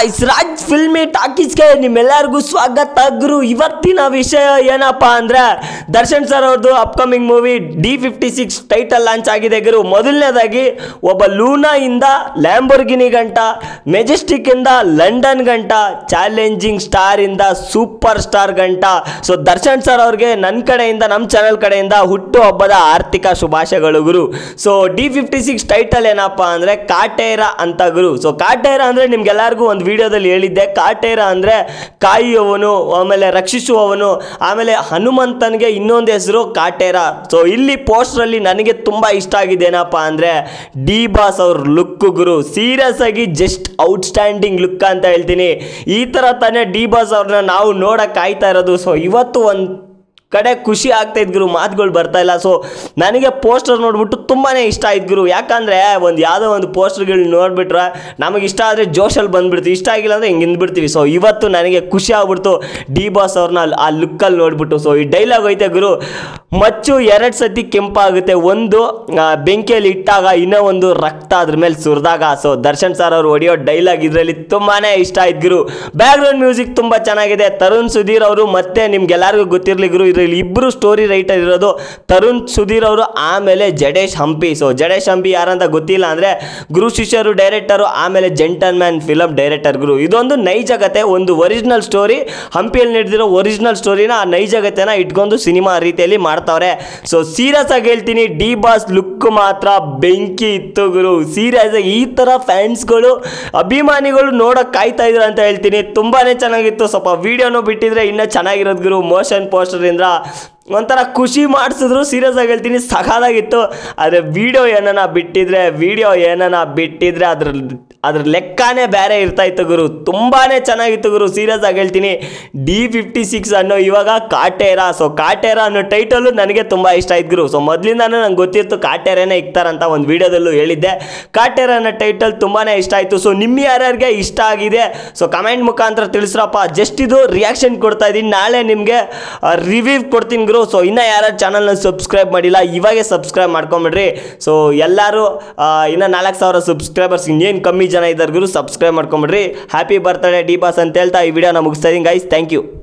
guys Raj filmy ಟಾಕೀಸ್ಗೆ ನಿಮ್ಮೆಲ್ಲರಿಗೂ ಸ್ವಾಗತ ಗುರು ಇವತ್ತಿನ ವಿಷಯ ಏನಪ್ಪಾ ಅಂದ್ರೆ ದರ್ಶನ್ ಸರ್ ಅವ್ರದ್ದು upcoming movie D fifty six title launch ಆಗಿದೆ ಗುರು ಮೊದಲನೇದಾಗಿ ಒಬ್ಬ ಲೂನಾ ಇಂದ ಲ್ಯಾಂಬೋರ್ಗಿನಿ ಗಂಟ ಮೆಜೆಸ್ಟಿಕ್ ಇಂದ ಲಂಡನ್ ಗಂಟ ಚಾಲೆಂಜಿಂಗ್ ಸ್ಟಾರ್ ಇಂದ ಸೂಪರ್ ಸ್ಟಾರ್ ಗಂಟ ಸೊ ದರ್ಶನ್ ಸರ್ ಅವ್ರಿಗೆ ನನ್ನ ಕಡೆಯಿಂದ ನಮ್ಮ ಚಾನಲ್ ಕಡೆಯಿಂದ ಹುಟ್ಟು ಹಬ್ಬದ ಆರ್ಥಿಕ ಶುಭಾಶಯಗಳು ಗುರು so D fifty six title ಏನಪ್ಪಾ ಅಂದ್ರೆ ಕಾಟೇರ ಅಂತ ಗುರು ಸೊ ಕಾಟೇರ ಅಂದ್ರೆ ನಿಮ್ಗೆಲ್ಲರಿಗೂ ಒಂದು ವಿಡಿಯೋದಲ್ಲಿ ಹೇಳಿದ್ದೆ ಕಾಟೇರ ಅಂದ್ರೆ ಕಾಯುವವನು ಆಮೇಲೆ ರಕ್ಷಿಸುವವನು ಆಮೇಲೆ ಹನುಮಂತನಿಗೆ ಇನ್ನೊಂದು ಹೆಸರು ಕಾಟೇರ ಸೊ ಇಲ್ಲಿ ಪೋಸ್ಟ್ರಲ್ಲಿ ನನಗೆ ತುಂಬ ಇಷ್ಟ ಆಗಿದೆ ಏನಪ್ಪ ಅಂದರೆ ಡಿ ಬಾಸ್ ಅವ್ರ ಲುಕ್ ಗುರು ಸೀರಿಯಸ್ ಆಗಿ ಜಸ್ಟ್ ಔಟ್ಸ್ಟ್ಯಾಂಡಿಂಗ್ ಲುಕ್ ಅಂತ ಹೇಳ್ತೀನಿ ಈ ಥರ ತಾನೇ ಡಿ ಬಾಸ್ ಅವ್ರನ್ನ ನಾವು ನೋಡಕ್ಕೆ ಕಾಯ್ತಾ ಇರೋದು ಸೊ ಇವತ್ತು ಒಂದು ಕಡೆ ಖುಷಿ ಆಗ್ತಾ ಇದ್ಗುರು ಮಾತುಗಳು ಬರ್ತಾ ಇಲ್ಲ ಸೊ ನನಗೆ ಪೋಸ್ಟರ್ ನೋಡ್ಬಿಟ್ಟು ತುಂಬಾ ಇಷ್ಟ ಆಯ್ತು ಗುರು ಯಾಕಂದರೆ ಒಂದು ಯಾವುದೋ ಒಂದು ಪೋಸ್ಟರ್ಗಳು ನೋಡ್ಬಿಟ್ರೆ ನಮಗೆ ಇಷ್ಟ ಆದರೆ ಜೋಶಲ್ಲಿ ಬಂದ್ಬಿಡ್ತೀವಿ ಇಷ್ಟ ಆಗಿಲ್ಲ ಅಂದರೆ ಹಿಂಗೆ ಹಿಂದ್ಬಿಡ್ತೀವಿ ಸೊ ಇವತ್ತು ನನಗೆ ಖುಷಿ ಆಗ್ಬಿಡ್ತು ಡಿ ಬಾಸ್ ಅವ್ರನ್ನ ಆ ಲುಕ್ಕಲ್ಲಿ ನೋಡ್ಬಿಟ್ಟು ಸೊ ಈ ಡೈಲಾಗ್ ಐತೆ ಗುರು ಮಚ್ಚು ಎರಡು ಸತಿ ಕೆಂಪಾಗುತ್ತೆ ಒಂದು ಆ, ಬೆಂಕಿಯಲ್ಲಿ ಇಟ್ಟಾಗ ಇನ್ನೂ ಒಂದು ರಕ್ತ ಅದ್ರ ಮೇಲೆ ಸುರಿದಾಗ ಸೊ ದರ್ಶನ್ ಸರ್ ಅವರು ಹೊಡೆಯೋ ಡೈಲಾಗ್ ಇದರಲ್ಲಿ ತುಂಬಾ ಇಷ್ಟ ಆಯ್ತು ಗುರು ಬ್ಯಾಕ್ಗ್ರೌಂಡ್ ಮ್ಯೂಸಿಕ್ ತುಂಬ ಚೆನ್ನಾಗಿದೆ ತರುಣ್ ಸುಧೀರ್ ಅವರು ಮತ್ತೆ ನಿಮ್ಗೆಲ್ಲರಿಗೂ ಗೊತ್ತಿರಲಿ ಗುರು ಇದರಲ್ಲಿ ಇಬ್ಬರು ಸ್ಟೋರಿ ರೈಟರ್ ಇರೋದು ತರುಣ್ ಸುಧೀರ್ ಅವರು ಆಮೇಲೆ ಜಡೇಶ್ ಹಂಪಿ ಸೊ ಜಡೇಶ್ ಹಂಪಿ ಯಾರಂತ ಗೊತ್ತಿಲ್ಲ ಅಂದರೆ ಗುರು ಶಿಷ್ಯರು ಡೈರೆಕ್ಟರು ಆಮೇಲೆ ಜೆಂಟಲ್ ಮ್ಯಾನ್ ಫಿಲಮ್ ಡೈರೆಕ್ಟರ್ ಗುರು ಇದೊಂದು ನೈಜ ಕತೆ ಒಂದು ಒರಿಜಿನಲ್ ಸ್ಟೋರಿ ಹಂಪಿಯಲ್ಲಿ ನಡೆದಿರೋ ಒರಿಜಿನಲ್ ಸ್ಟೋರಿನ ಆ ನೈಜ ಕತೆನ ಇಟ್ಕೊಂಡು ಸಿನಿಮಾ ರೀತಿಯಲ್ಲಿ ಮಾಡ್ತಾವ್ರೆ ಸೊ ಸೀರಿಯಸ್ ಆಗಿ ಹೇಳ್ತೀನಿ ಡಿ ಬಾಸ್ ಲುಕ್ ಮಾತ್ರ ಬೆಂಕಿ ಇತ್ತು ಗುರು ಸೀರಿಯಸ್ ಆಗಿ ಈ ಥರ ಫ್ಯಾನ್ಸ್ಗಳು ಅಭಿಮಾನಿಗಳು ನೋಡೋಕೆ ಕಾಯ್ತಾ ಇದ್ರು ಅಂತ ಹೇಳ್ತೀನಿ ತುಂಬಾ ಚೆನ್ನಾಗಿತ್ತು ಸ್ವಲ್ಪ ವೀಡಿಯೋನು ಬಿಟ್ಟಿದ್ರೆ ಇನ್ನೂ ಚೆನ್ನಾಗಿರೋದು ಗುರು ಮೋಷನ್ ಪೋಸ್ಟರಿಂದ ಒಂಥರ ಖುಷಿ ಮಾಡಿಸಿದ್ರು ಸೀರಿಯಸ್ ಆಗಿ ಹೇಳ್ತೀನಿ ಸಖಾದಾಗಿತ್ತು ಆದರೆ ವಿಡಿಯೋ ಏನನ ಬಿಟ್ಟಿದ್ರೆ ವಿಡಿಯೋ ಏನನ ಬಿಟ್ಟಿದ್ರೆ ಅದ್ರ ಅದ್ರ ಲೆಕ್ಕನೇ ಬೇರೆ ಇರ್ತಾ ಇತ್ತು ಗುರು ತುಂಬಾ ಚೆನ್ನಾಗಿತ್ತು ಗುರು ಸೀರಿಯಸ್ ಆಗಿ ಹೇಳ್ತೀನಿ ಡಿ ಫಿಫ್ಟಿ ಸಿಕ್ಸ್ ಅನ್ನೋ ಇವಾಗ ಕಾಟೇರ ಸೊ ಕಾಟೇರ ಅನ್ನೋ ಟೈಟಲು ನನಗೆ ತುಂಬ ಇಷ್ಟ ಆಯ್ತು ಗುರು ಸೊ ಮೊದಲಿಂದಾನು ನಂಗೆ ಗೊತ್ತಿತ್ತು ಕಾಟೇರನೇ ಇಕ್ತಾರಂತ ಒಂದು ವಿಡಿಯೋದಲ್ಲೂ ಹೇಳಿದ್ದೆ ಕಾಟೇರ ಅನ್ನೋ ಟೈಟಲ್ ತುಂಬಾ ಇಷ್ಟ ಆಯಿತು ಸೊ ನಿಮ್ಮ ಯಾರ್ಯಾರಿಗೆ ಇಷ್ಟ ಆಗಿದೆ ಸೊ ಕಮೆಂಟ್ ಮುಖಾಂತರ ತಿಳಿಸ್ರಪ್ಪ ಜಸ್ಟ್ ಇದು ರಿಯಾಕ್ಷನ್ ಕೊಡ್ತಾ ಇದ್ದೀನಿ ನಾಳೆ ನಿಮಗೆ ರಿವ್ಯೂ ಕೊಡ್ತೀನಿ ಗುರು ಸೊ ಇನ್ನೂ ಯಾರ್ಯಾರು ಚಾನಲ್ನ ಸಬ್ಸ್ಕ್ರೈಬ್ ಮಾಡಿಲ್ಲ ಇವಾಗೆ ಸಬ್ಸ್ಕ್ರೈಬ್ ಮಾಡ್ಕೊಂಬಿಡ್ರಿ ಸೊ ಎಲ್ಲರೂ ಆ, ಇನ್ನೂ ನಾಲ್ಕು ಸಾವಿರ ಸಬ್ಸ್ಕ್ರೈಬರ್ಸ್ ಇನ್ನೇನು ಕಮ್ಮಿ ಜನ ಇದ್ದಾರೆ ಗುರು ಸಬ್ಸ್ಕ್ರೈಬ್ ಮಾಡ್ಕೊಂಬಿಡ್ರಿ ಹ್ಯಾಪಿ ಬರ್ತ್ಡೇ ಡಿ ಬಾಸ್ ಅಂತ ಹೇಳ್ತಾ ಈ ವಿಡಿಯೋನ ಮುಗಿಸ್ತಾ ಇದ್ದೀನಿ ಗೈಸ್ ಥ್ಯಾಂಕ್ ಯು